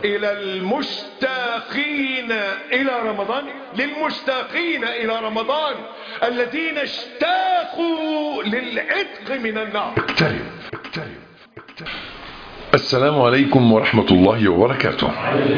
إلى المشتاقين إلى رمضان للمشتاقين إلى رمضان الذين اشتاقوا للعتق من النار اقترب اقترب اقترب السلام عليكم ورحمة الله وبركاته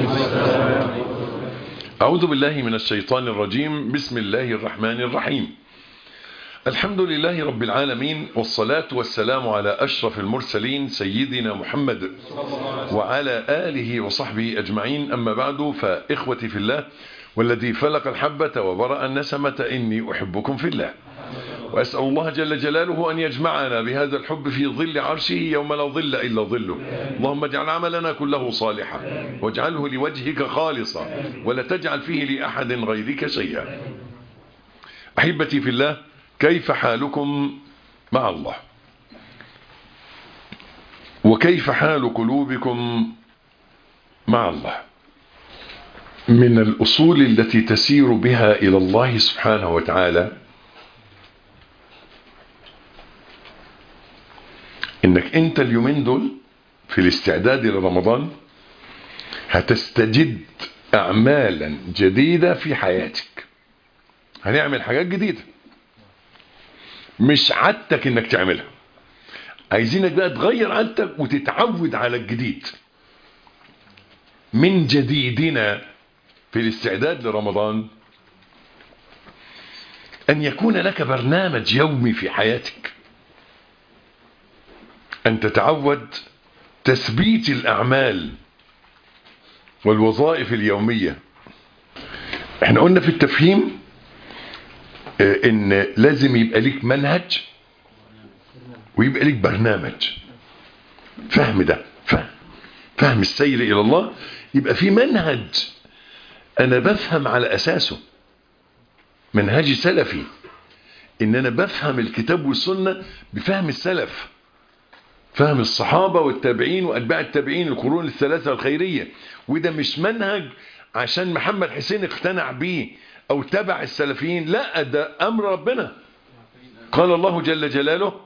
أعوذ بالله من الشيطان الرجيم بسم الله الرحمن الرحيم الحمد لله رب العالمين والصلاة والسلام على أشرف المرسلين سيدنا محمد وعلى آله وصحبه أجمعين أما بعد فإخوتي في الله والذي فلق الحبة وبرأ النسمة إني أحبكم في الله وأسأل الله جل جلاله أن يجمعنا بهذا الحب في ظل عرشه يوم لا ظل إلا ظله اللهم اجعل عملنا كله صالحا واجعله لوجهك خالصا ولا تجعل فيه لأحد غيرك شيئا أحبتي في الله كيف حالكم مع الله وكيف حال قلوبكم مع الله من الأصول التي تسير بها إلى الله سبحانه وتعالى انك انت اليومين دول في الاستعداد لرمضان هتستجد اعمالا جديدة في حياتك هنعمل حاجات جديدة مش عادتك انك تعملها عايزينك بقى تغير عادتك وتتعود على الجديد من جديدنا في الاستعداد لرمضان ان يكون لك برنامج يومي في حياتك أن تتعود تثبيت الأعمال والوظائف اليومية احنا قلنا في التفهيم ان لازم يبقى ليك منهج ويبقى ليك برنامج فهم ده فهم فهم السير إلى الله يبقى في منهج أنا بفهم على أساسه منهجي سلفي إن أنا بفهم الكتاب والسنة بفهم السلف فهم الصحابة والتابعين وأتباع التابعين القرون الثلاثة الخيرية وده مش منهج عشان محمد حسين اقتنع بيه أو تبع السلفيين لا ده أمر ربنا قال الله جل جلاله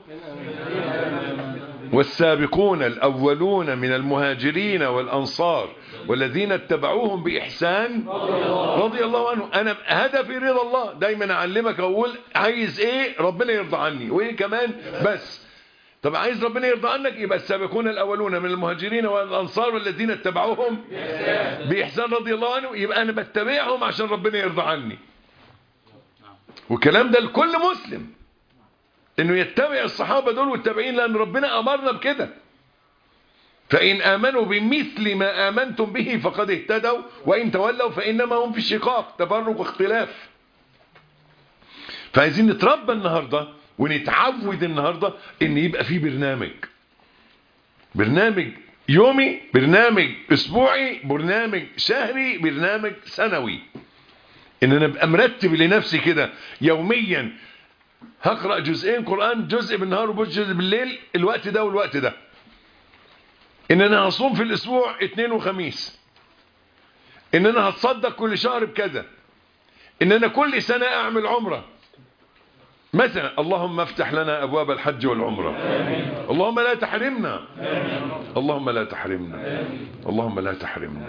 والسابقون الأولون من المهاجرين والأنصار والذين اتبعوهم بإحسان رضي الله عنه أنا هدفي رضا الله دايما أعلمك أقول عايز إيه ربنا يرضى عني وإيه كمان بس طب عايز ربنا يرضى عنك يبقى السابقون الأولون من المهاجرين والأنصار والذين اتبعوهم بإحسان رضي الله عنه يبقى أنا بتبعهم عشان ربنا يرضى عني والكلام ده لكل مسلم انه يتبع الصحابة دول والتابعين لأن ربنا أمرنا بكده فإن آمنوا بمثل ما آمنتم به فقد اهتدوا وإن تولوا فإنما هم في شقاق تفرق واختلاف فعايزين نتربى النهارده ونتعود النهاردة ان يبقى في برنامج برنامج يومي برنامج اسبوعي برنامج شهري برنامج سنوي ان انا ابقى مرتب لنفسي كده يوميا هقرأ جزئين قرآن جزء بالنهار وجزء بالليل الوقت ده والوقت ده ان انا هصوم في الاسبوع اثنين وخميس ان انا هتصدق كل شهر بكذا ان انا كل سنة اعمل عمره مثلا اللهم افتح لنا أبواب الحج والعمرة آمين. اللهم لا تحرمنا آمين. اللهم لا تحرمنا آمين. اللهم لا تحرمنا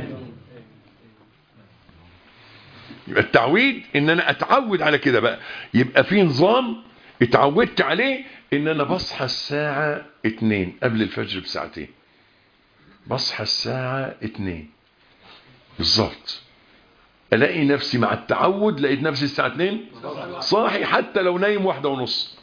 يبقى التعويد ان انا اتعود على كده بقى يبقى في نظام اتعودت عليه ان انا بصحى الساعة اتنين قبل الفجر بساعتين بصحى الساعة اتنين بالظبط الاقي نفسي مع التعود لقيت نفسي الساعة 2 صاحي حتى لو نايم واحدة ونص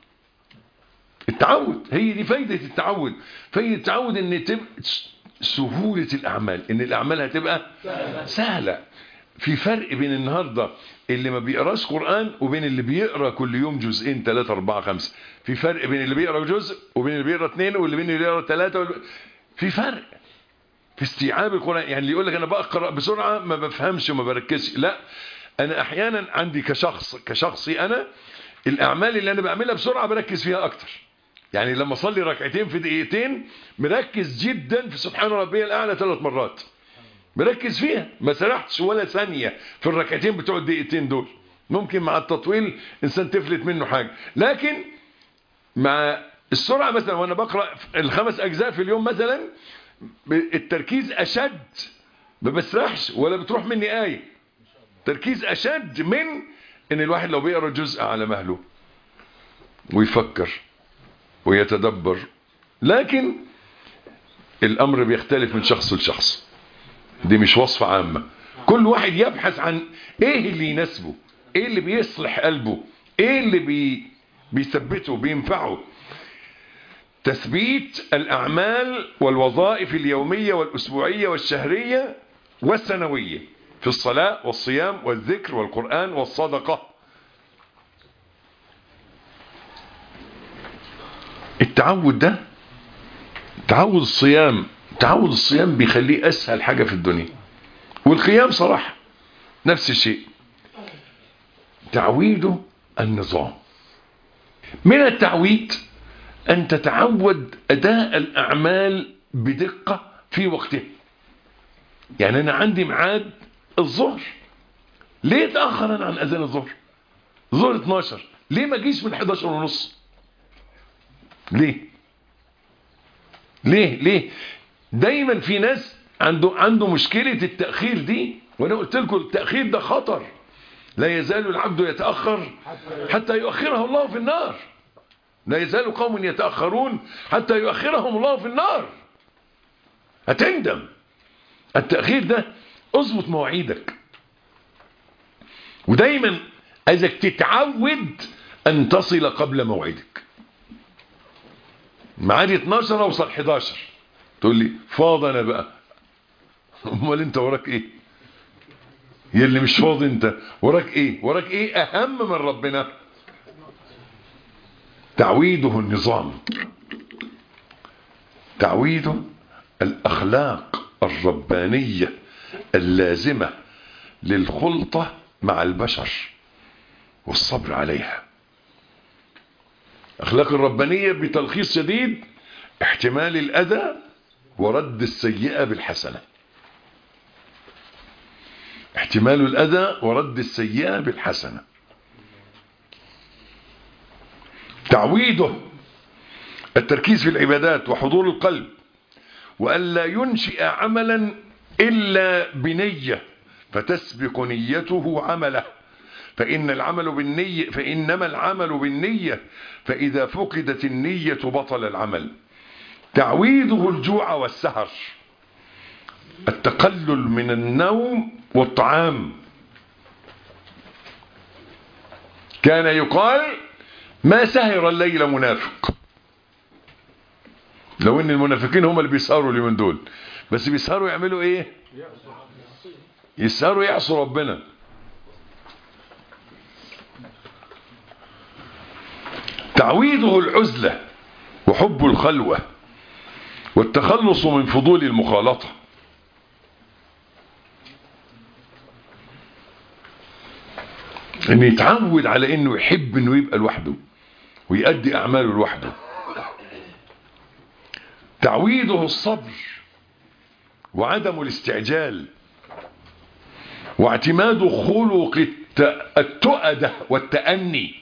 التعود هي دي فايدة التعود فايدة التعود ان تبقى سهولة الاعمال ان الاعمال هتبقى سهلة في فرق بين النهاردة اللي ما بيقراش قرآن وبين اللي بيقرا كل يوم جزئين ثلاثة أربعة خمسة في فرق بين اللي بيقرا جزء وبين اللي بيقرا اثنين واللي بين اللي بيقرا ثلاثة في فرق في استيعاب القرآن يعني اللي يقول لك أنا بقرأ بسرعة ما بفهمش وما بركزش لا أنا أحيانا عندي كشخص كشخصي أنا الأعمال اللي أنا بعملها بسرعة بركز فيها أكتر يعني لما أصلي ركعتين في دقيقتين مركز جدا في سبحان ربي الأعلى ثلاث مرات مركز فيها ما سرحتش ولا ثانية في الركعتين بتوع الدقيقتين دول ممكن مع التطويل إنسان تفلت منه حاجة لكن مع السرعة مثلا وأنا بقرأ الخمس أجزاء في اليوم مثلا التركيز اشد ما بسرحش ولا بتروح مني آية تركيز اشد من ان الواحد لو بيقرا جزء على مهله ويفكر ويتدبر لكن الامر بيختلف من شخص لشخص دي مش وصفة عامة كل واحد يبحث عن ايه اللي يناسبه ايه اللي بيصلح قلبه ايه اللي بي بيثبته بينفعه تثبيت الاعمال والوظائف اليومية والاسبوعية والشهرية والسنوية في الصلاة والصيام والذكر والقرآن والصدقة التعود ده تعود الصيام تعود الصيام بيخليه اسهل حاجة في الدنيا والقيام صراحة نفس الشيء تعويده النظام من التعويد أن تتعود أداء الأعمال بدقة في وقتها يعني أنا عندي ميعاد الظهر ليه اتأخر أنا عن أذان الظهر الظهر 12 ليه ما جيش من 11 ونص ليه ليه ليه دايما في ناس عنده عنده مشكلة التأخير دي وانا قلت لكم التأخير ده خطر لا يزال العبد يتأخر حتى يؤخره الله في النار لا يزال قوم يتأخرون حتى يؤخرهم الله في النار هتندم التأخير ده اظبط مواعيدك ودايما عايزك تتعود ان تصل قبل موعدك معادي 12 اوصل 11 تقول لي فاض انا بقى امال انت وراك ايه يا اللي مش فاضي انت وراك ايه وراك ايه اهم من ربنا تعويده النظام تعويده الاخلاق الربانية اللازمة للخلطة مع البشر والصبر عليها اخلاق الربانية بتلخيص شديد احتمال الاذى ورد السيئة بالحسنة احتمال الأذى ورد السيئة بالحسنة تعويده التركيز في العبادات وحضور القلب وألا ينشئ عملا إلا بنية فتسبق نيته عمله فإن العمل بالنية فإنما العمل بالنية فإذا فقدت النية بطل العمل تعويده الجوع والسهر التقلل من النوم والطعام كان يقال ما سهر الليل منافق لو ان المنافقين هم اللي بيسهروا اليومين دول بس بيسهروا يعملوا ايه يسهروا يعصوا ربنا تعويضه العزلة وحب الخلوة والتخلص من فضول المخالطة ان يتعود على انه يحب انه يبقى لوحده ويؤدي اعماله لوحده تعويضه الصبر وعدم الاستعجال واعتماد خلق التؤدة والتأني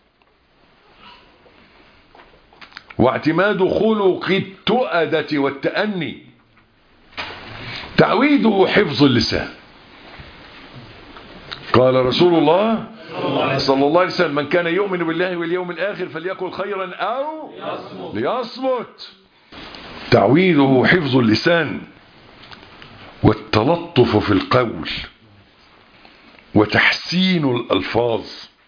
واعتماد خلق التؤدة والتأني تعويده حفظ اللسان قال رسول الله صلى الله عليه وسلم من كان يؤمن بالله واليوم الآخر فليقل خيرا أو ليصمت تعويده حفظ اللسان والتلطف في القول وتحسين الألفاظ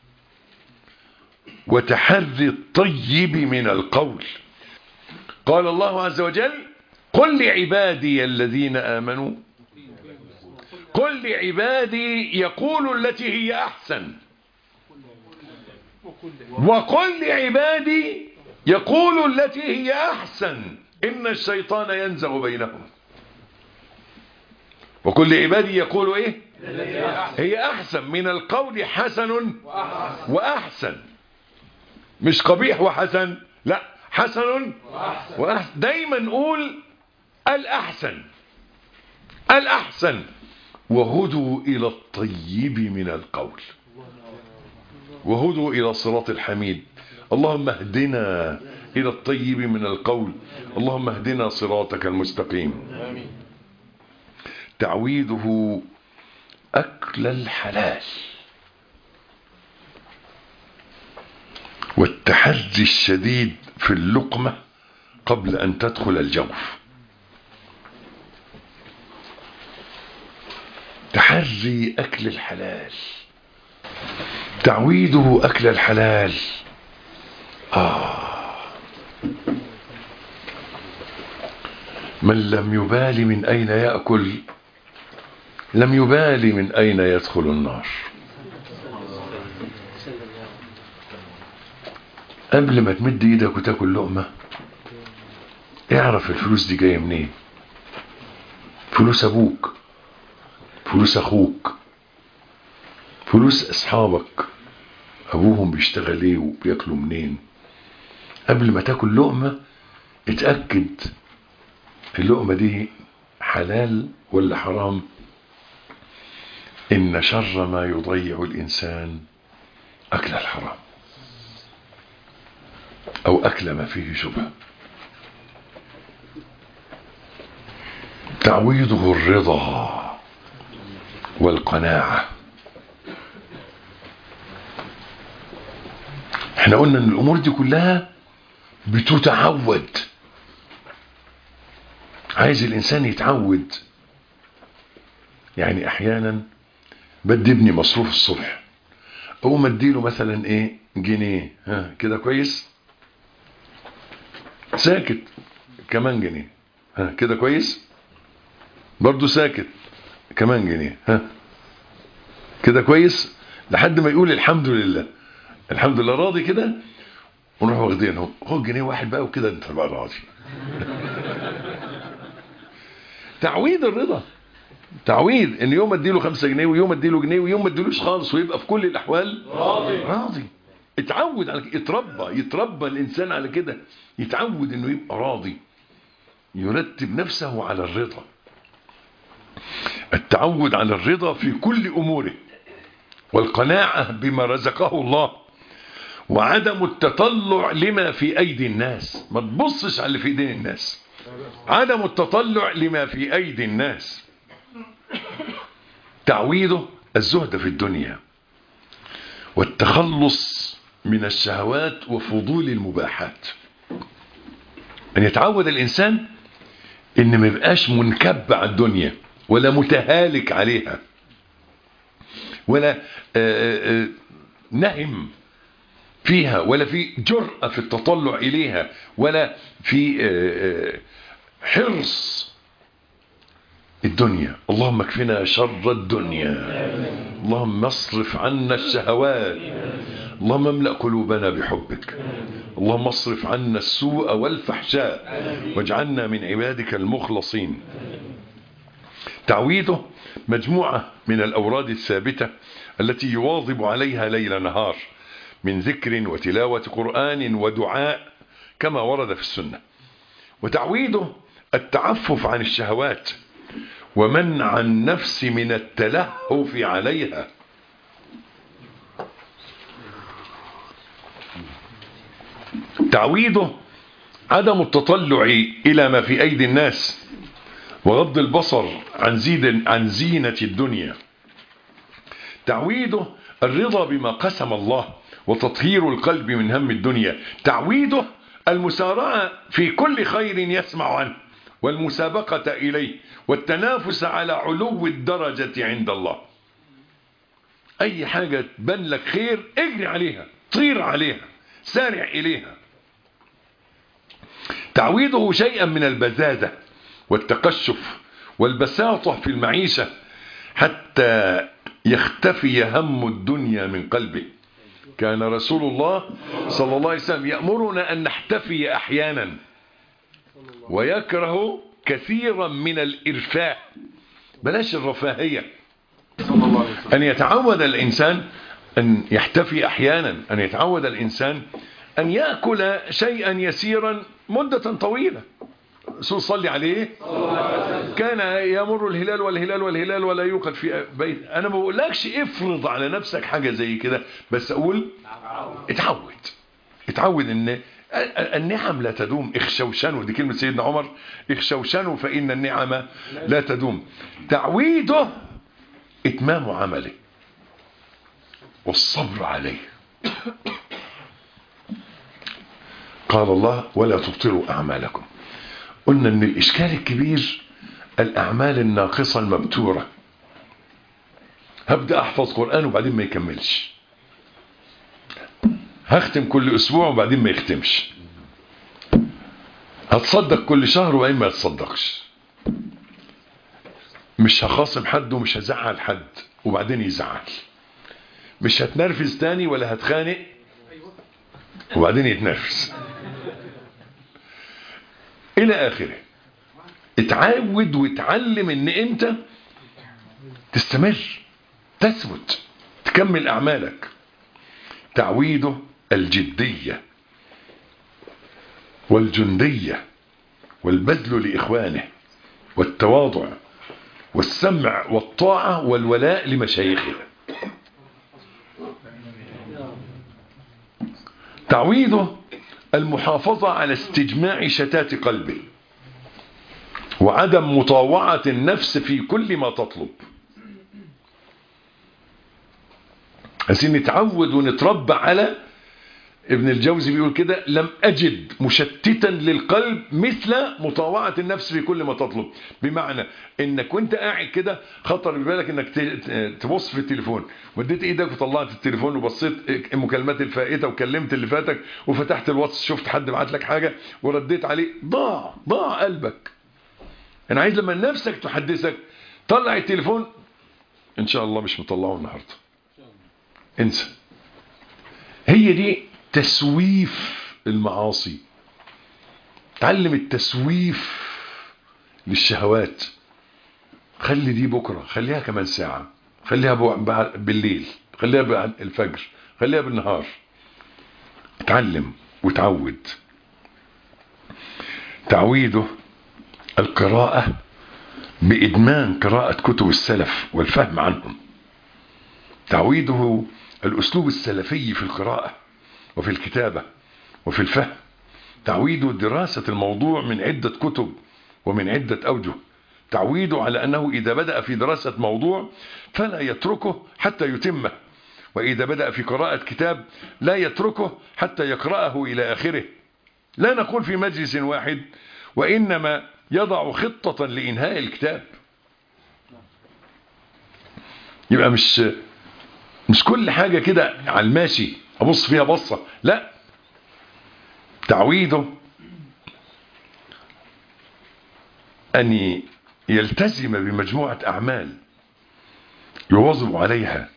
وتحري الطيب من القول قال الله عز وجل قل لعبادي الذين آمنوا قل لعبادي يقولوا التي هي أحسن وقل لعبادي يقولوا التي هي أحسن إن الشيطان ينزغ بينهم وكل عبادي يقولوا إيه هي أحسن من القول حسن وأحسن مش قبيح وحسن لا حسن وأحسن دايما نقول الأحسن الأحسن وهدوا إلى الطيب من القول وهدوا إلى صراط الحميد اللهم اهدنا إلى الطيب من القول اللهم اهدنا صراطك المستقيم تعويذه أكل الحلال والتحري الشديد في اللقمة قبل أن تدخل الجوف تحري أكل الحلال تعويده أكل الحلال آه من لم يبال من أين يأكل لم يبال من أين يدخل النار قبل ما تمد ايدك وتاكل لقمة اعرف الفلوس دي جاية منين فلوس ابوك فلوس اخوك فلوس اصحابك ابوهم بيشتغل ايه وبياكلوا منين قبل ما تاكل لقمة اتأكد اللقمة دي حلال ولا حرام إن شر ما يضيع الإنسان أكل الحرام أو أكل ما فيه شبهة تعويضه الرضا والقناعة احنا قلنا ان الامور دي كلها بتتعود عايز الانسان يتعود يعني احيانا بدي ابني مصروف الصبح اقوم اديله مثلا ايه جنيه ها كده كويس ساكت كمان جنيه ها كده كويس برضو ساكت كمان جنيه ها كده كويس لحد ما يقول الحمد لله الحمد لله راضي كده ونروح واخدينه هو جنيه واحد بقى وكده انت بقى راضي تعويض الرضا تعويض ان يوم اديله خمسة جنيه ويوم اديله جنيه ويوم ما اديلوش خالص ويبقى في كل الاحوال راضي راضي اتعود على كده اتربى يتربى الانسان على كده يتعود انه يبقى راضي يرتب نفسه على الرضا التعود على الرضا في كل اموره والقناعة بما رزقه الله وعدم التطلع لما في ايدي الناس ما تبصش على اللي في ايدين الناس عدم التطلع لما في ايدي الناس تعويضه الزهد في الدنيا والتخلص من الشهوات وفضول المباحات ان يتعود الانسان ان ما يبقاش منكب على الدنيا ولا متهالك عليها ولا آآ آآ نهم فيها ولا في جرأة في التطلع إليها ولا في آآ حرص الدنيا اللهم اكفنا شر الدنيا اللهم اصرف عنا الشهوات اللهم املأ قلوبنا بحبك اللهم اصرف عنا السوء والفحشاء واجعلنا من عبادك المخلصين تعويضه مجموعة من الأوراد الثابتة التي يواظب عليها ليل نهار من ذكر وتلاوة قرآن ودعاء كما ورد في السنة وتعويضه التعفف عن الشهوات ومنع النفس من التلهف عليها تعويضه عدم التطلع إلى ما في أيدي الناس وغض البصر عن, زيد عن زينة الدنيا تعويضه الرضا بما قسم الله وتطهير القلب من هم الدنيا تعويضه المسارعة في كل خير يسمع عنه والمسابقة إليه والتنافس على علو الدرجة عند الله أي حاجة تبان لك خير اجري عليها طير عليها سارع إليها تعويضه شيئا من البزازة والتقشف والبساطة في المعيشة حتى يختفي هم الدنيا من قلبه كان رسول الله صلى الله عليه وسلم يأمرنا أن نحتفي أحيانا ويكره كثيرا من الإرفاء بلاش الرفاهية أن يتعود الإنسان أن يحتفي أحيانا أن يتعود الإنسان أن يأكل شيئا يسيرا مدة طويلة رسول صلي عليه كان يمر الهلال والهلال والهلال ولا يوقد في بيت انا ما بقولكش افرض على نفسك حاجة زي كده بس اقول اتعود اتعود ان النعم لا تدوم اخشوشنوا دي كلمة سيدنا عمر اخشوشنوا فإن النعم لا تدوم تعويده إتمام عمله والصبر عليه قال الله ولا تبطلوا أعمالكم قلنا أن الإشكال الكبير الأعمال الناقصة المبتورة هبدأ أحفظ قرآن وبعدين ما يكملش هختم كل أسبوع وبعدين ما يختمش هتصدق كل شهر وبعدين ما يتصدقش مش هخاصم حد ومش هزعل حد وبعدين يزعل مش هتنرفز تاني ولا هتخانق وبعدين يتنرفز الى اخره اتعود وتعلم ان انت تستمر تثبت تكمل اعمالك تعويده الجدية والجندية والبذل لإخوانه والتواضع والسمع والطاعة والولاء لمشايخه تعويضه المحافظة على استجماع شتات قلبه وعدم مطاوعة النفس في كل ما تطلب عايزين نتعود ونتربى على ابن الجوزي بيقول كده لم أجد مشتتا للقلب مثل مطاوعة النفس في كل ما تطلب بمعنى انك وانت قاعد كده خطر ببالك انك تبص في التليفون وديت ايدك وطلعت التليفون وبصيت المكالمات الفائتة وكلمت اللي فاتك وفتحت الواتس شفت حد بعت لك حاجة ورديت عليه ضاع ضاع قلبك انا عايز لما نفسك تحدثك طلع التليفون ان شاء الله مش مطلعه النهارده انسى هي دي تسويف المعاصي تعلم التسويف للشهوات خلي دي بكرة خليها كمان ساعة خليها بالليل خليها بعد الفجر خليها بالنهار اتعلم وتعود تعويده القراءة بإدمان قراءة كتب السلف والفهم عنهم تعويده الأسلوب السلفي في القراءة وفي الكتابة وفي الفهم تعويده دراسة الموضوع من عدة كتب ومن عدة أوجه تعويده على أنه إذا بدأ في دراسة موضوع فلا يتركه حتى يتمه وإذا بدأ في قراءة كتاب لا يتركه حتى يقرأه إلى آخره لا نقول في مجلس واحد وإنما يضع خطة لإنهاء الكتاب يبقى مش مش كل حاجة كده على الماشي أبص فيها بصة لا تعويده أن يلتزم بمجموعة أعمال يواظب عليها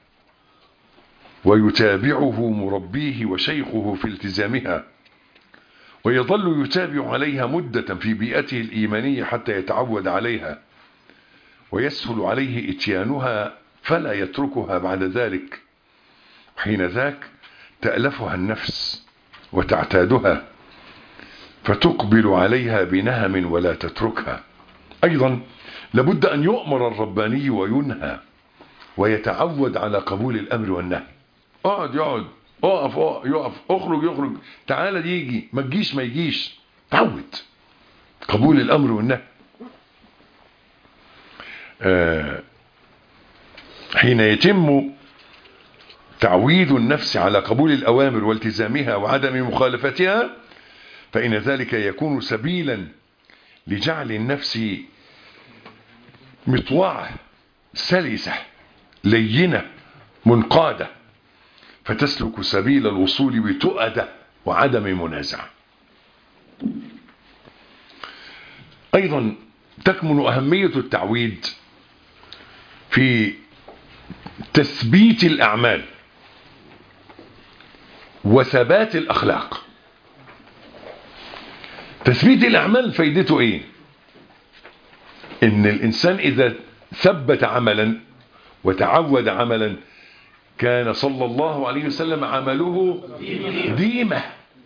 ويتابعه مربيه وشيخه في التزامها ويظل يتابع عليها مدة في بيئته الإيمانية حتى يتعود عليها ويسهل عليه اتيانها فلا يتركها بعد ذلك حين ذاك تألفها النفس وتعتادها فتقبل عليها بنهم ولا تتركها أيضا لابد أن يؤمر الرباني وينهى ويتعود على قبول الأمر والنهي اقعد يقعد اقف يقف اخرج يخرج تعالى يجي ما تجيش ما يجيش تعود قبول الأمر والنهي آه حين يتم تعويد النفس على قبول الأوامر والتزامها وعدم مخالفتها فإن ذلك يكون سبيلا لجعل النفس مطوعة سلسة لينة منقادة فتسلك سبيل الوصول بتؤدة وعدم منازعة أيضا تكمن أهمية التعويد في تثبيت الأعمال وثبات الأخلاق تثبيت الأعمال فايدته إيه إن الإنسان إذا ثبت عملا وتعود عملا كان صلى الله عليه وسلم عمله ديمة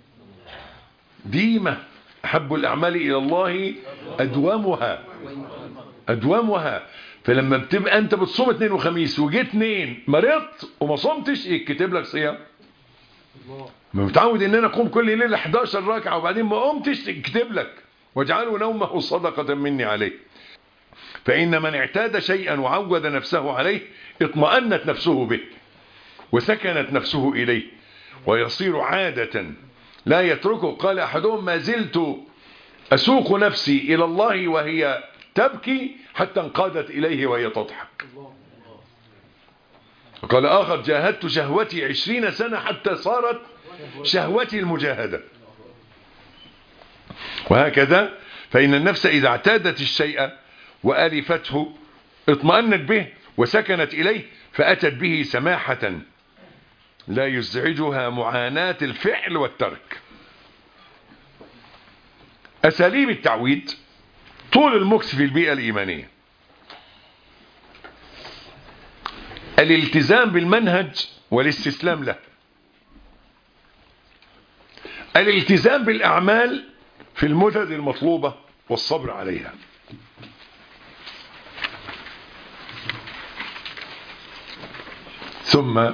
ديمة أحب الأعمال إلى الله أدومها أدومها فلما بتبقى أنت بتصوم اثنين وخميس وجيت اثنين مرضت وما صمتش يكتب لك صيام ما متعود ان انا اقوم كل ليله 11 ركعه وبعدين ما قمتش اكتب لك واجعلوا نومه صدقه مني عليه فان من اعتاد شيئا وعود نفسه عليه اطمأنت نفسه به وسكنت نفسه اليه ويصير عاده لا يتركه قال احدهم ما زلت اسوق نفسي الى الله وهي تبكي حتى انقادت اليه وهي تضحك وقال آخر جاهدت شهوتي عشرين سنة حتى صارت شهوتي المجاهدة وهكذا فإن النفس إذا اعتادت الشيء وألفته اطمأنت به وسكنت إليه فأتت به سماحة لا يزعجها معاناة الفعل والترك أساليب التعويد طول المكس في البيئة الإيمانية الالتزام بالمنهج والاستسلام له الالتزام بالأعمال في المدد المطلوبة والصبر عليها ثم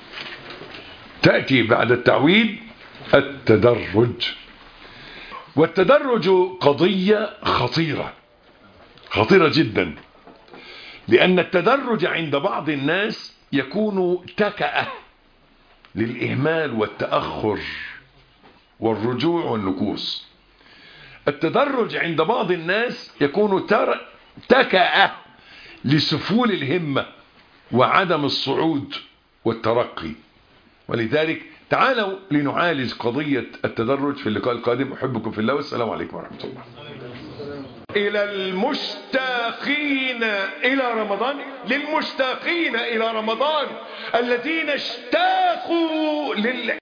تأتي بعد التعويد التدرج والتدرج قضية خطيرة خطيرة جدا لأن التدرج عند بعض الناس يكون تكأة للإهمال والتأخر والرجوع والنكوص التدرج عند بعض الناس يكون تر... تكأة لسفول الهمة وعدم الصعود والترقي ولذلك تعالوا لنعالج قضية التدرج في اللقاء القادم أحبكم في الله والسلام عليكم ورحمة الله إلى المشتاقين إلى رمضان للمشتاقين إلى رمضان الذين اشتاقوا لل